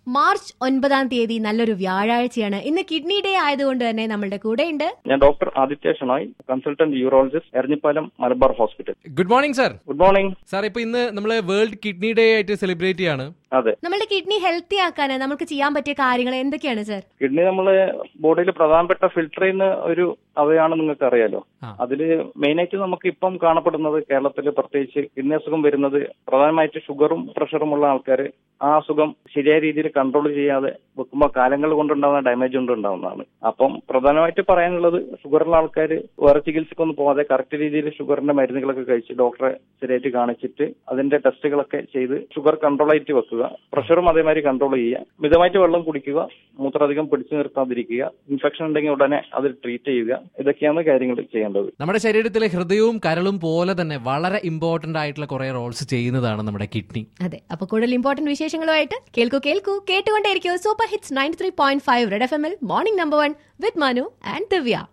March ഒൻപതാം തീയതി നല്ലൊരു വ്യാഴാഴ്ചയാണ് ഇന്ന് കിഡ്നി ഡേ ആയതുകൊണ്ട് തന്നെ നമ്മളുടെ കൂടെയുണ്ട് ഞാൻ doctor Aditya Shenoy consultant urologist Eranhipalam Malabar hospital good morning sir good morning sir ഇപ്പൊ ഇന്ന് നമ്മൾ വേൾഡ് കിഡ്നി ഡേ ആയിട്ട് സെലിബ്രേറ്റ് ചെയ്യാണ് അതെ നമ്മളുടെ കിഡ്നി ഹെൽത്തി ആക്കാൻ നമുക്ക് ചെയ്യാൻ പറ്റിയ കാര്യങ്ങൾ എന്തൊക്കെയാണ് സർ കിഡ്നി നമ്മള് ബോഡിയിൽ പ്രധാനപ്പെട്ട ഫിൽട്ടർ ചെയ്യുന്ന ഒരു അവയാണ് നിങ്ങൾക്ക് അറിയാലോ ആ. അതില് മെയിനായിട്ട് നമുക്ക് ഇപ്പം കാണപ്പെടുന്നത് കേരളത്തിൽ പ്രത്യേകിച്ച് കിഡ്നി അസുഖം വരുന്നത് പ്രധാനമായിട്ട് ഷുഗറും പ്രഷറും ഉള്ള ആൾക്കാർ ആ അസുഖം ശരിയായ രീതിയിൽ കൺട്രോൾ ചെയ്യാതെ വെക്കുമ്പോൾ കാലങ്ങൾ കൊണ്ടുണ്ടാകുന്ന ഡാമേജ് കൊണ്ട് ഉണ്ടാവുന്നതാണ് അപ്പം പ്രധാനമായിട്ട് പറയാനുള്ളത് ഷുഗറുള്ള ആൾക്കാർ വേറെ ചികിത്സക്കൊന്നും പോകാതെ കറക്റ്റ് രീതിയിൽ ഷുഗറിന്റെ മരുന്നുകളൊക്കെ കഴിച്ച് ഡോക്ടറെ ശരിയായിട്ട് കാണിച്ചിട്ട് അതിന്റെ ടെസ്റ്റുകളൊക്കെ ചെയ്ത് ഷുഗർ കൺട്രോൾ ആയിട്ട് വെക്കുക പ്രഷറും അതേമാതിരി കൺട്രോൾ ചെയ്യുക മിതമായിട്ട് വെള്ളം കുടിക്കുക മൂത്രധികം പിടിച്ചു നിർത്താതിരിക്കുക ഇൻഫെക്ഷൻ ഉണ്ടെങ്കിൽ ഉടനെ അത് ട്രീറ്റ് ചെയ്യുക ഇതൊക്കെയാണ് കാര്യങ്ങൾ ചെയ്യേണ്ടത് നമ്മുടെ ശരീരത്തിലെ ഹൃദയവും കരളും പോലെ തന്നെ വളരെ ഇമ്പോർട്ടന്റ് ആയിട്ടുള്ള കുറെ റോൾസ് ചെയ്യുന്നതാണ് നമ്മുടെ കിഡ്നി അതെ അപ്പൊ കൂടുതൽ ഇമ്പോർട്ടന്റ് വിശേഷങ്ങളുമായിട്ട് കേൾക്കൂ കേൾക്കൂ കേട്ടുകൊണ്ടേയിരിക്കൂ super hits ninety three point five red F M L morning number one with Manu and Divya